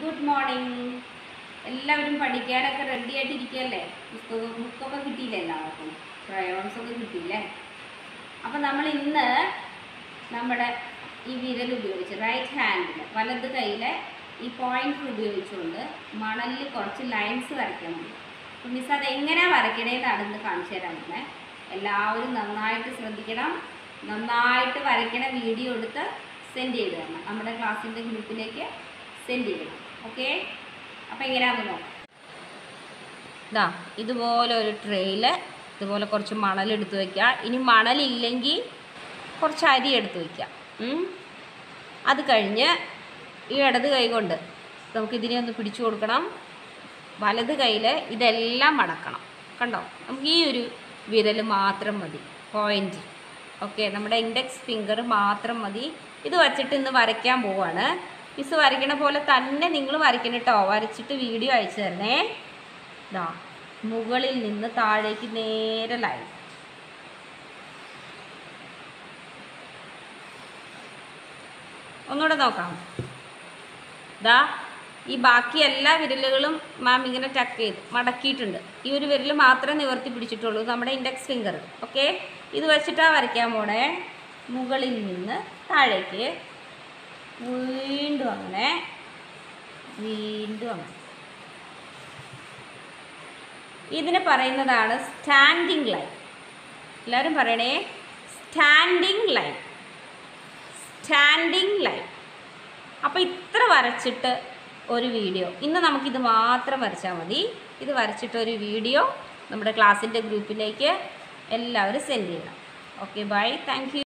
Good morning എല്ലാവരും പഠിക്കാനൊക്കെ ready ആയിട്ടിരിക്കുകയല്ലേ പുസ്തകം ബുക്കൊക്കെ കിട്ടിയില്ലേ എല്ലാവർക്കും ക്രയോൺസ് ഒക്കെ കിട്ടിയില്ലേ അപ്പം നമ്മൾ ഇന്ന് നമ്മുടെ ഈ വിരൽ ഉപയോഗിച്ച് റൈറ്റ് ഹാൻഡിൽ വലത് കൈയിലെ ഈ പോയിന്റ്സ് ഉപയോഗിച്ചുകൊണ്ട് മണലിൽ കുറച്ച് ലൈൻസ് വരയ്ക്കണം അപ്പം മിസ് അത് എങ്ങനെയാണ് വരയ്ക്കണേന്നാണ് ഇന്ന് കാണിച്ചു തരാൻ പറ്റുന്നത് എല്ലാവരും നന്നായിട്ട് ശ്രദ്ധിക്കണം നന്നായിട്ട് വരയ്ക്കണ വീഡിയോ എടുത്ത് സെൻഡ് ചെയ്ത് തരണം നമ്മുടെ ക്ലാസ്സിൻ്റെ ഗ്രൂപ്പിലേക്ക് സെൻഡ് ചെയ്യണം ഓക്കെ അപ്പോൾ എങ്ങനെയാണെന്ന് നോക്കാം ഇതാ ഇതുപോലെ ഒരു ട്രെയിൽ ഇതുപോലെ കുറച്ച് മണൽ എടുത്ത് വയ്ക്കുക ഇനി മണലില്ലെങ്കിൽ കുറച്ച് അരി എടുത്ത് വയ്ക്കുക ഉം. അത് കഴിഞ്ഞ് ഈ ഇടത് കൈ കൊണ്ട് നമുക്കിതിനെ ഒന്ന് പിടിച്ചു കൊടുക്കണം വലത് കയ്യിൽ ഇതെല്ലാം മടക്കണം കണ്ടോ നമുക്ക് ഈ ഒരു വിരൽ മാത്രം മതി പോയിൻ്റ് ഓക്കെ നമ്മുടെ ഇൻഡെക്സ് ഫിംഗർ മാത്രം മതി ഇത് വച്ചിട്ട് ഇന്ന് വരയ്ക്കാൻ പോവാണ് മിസ് വരയ്ക്കണ പോലെ തന്നെ നിങ്ങൾ വരയ്ക്കണം കേട്ടോ വരച്ചിട്ട് വീഡിയോ അയച്ചു തരണേ ഇതാ മുകളിൽ നിന്ന് താഴേക്ക് നേരെ ലൈൻ ഒന്നുകൂടെ നോക്കാം ദാ ഈ ബാക്കി എല്ലാ വിരലുകളും മാം ഇങ്ങനെ ടക്ക് ചെയ്ത് മടക്കിയിട്ടുണ്ട് ഈ ഒരു വിരൽ മാത്രമേ നിവർത്തി പിടിച്ചിട്ടുള്ളൂ നമ്മുടെ ഇൻഡെക്സ് ഫിംഗർ ഓക്കെ ഇത് വെച്ചിട്ടാണ് വരയ്ക്കാൻ പോണേ മുകളിൽ നിന്ന് താഴേക്ക് വീണ്ടും അങ്ങനെ വീണ്ടും അങ്ങനെ ഇതിനെ പറയുന്നതാണ് സ്റ്റാൻഡിങ് ലൈൻ എല്ലാവരും പറയണേ സ്റ്റാൻഡിങ് ലൈൻ സ്റ്റാൻഡിങ് ലൈൻ അപ്പോൾ ഇത്ര വരച്ചിട്ട് ഒരു വീഡിയോ ഇന്ന് നമുക്കിത് മാത്രം വരച്ചാൽ മതി ഇത് വരച്ചിട്ട് ഒരു വീഡിയോ നമ്മുടെ ക്ലാസ്സിൻ്റെ ഗ്രൂപ്പിലേക്ക് എല്ലാവരും സെൻഡ് ചെയ്യണം ഓക്കെ ബൈ താങ്ക്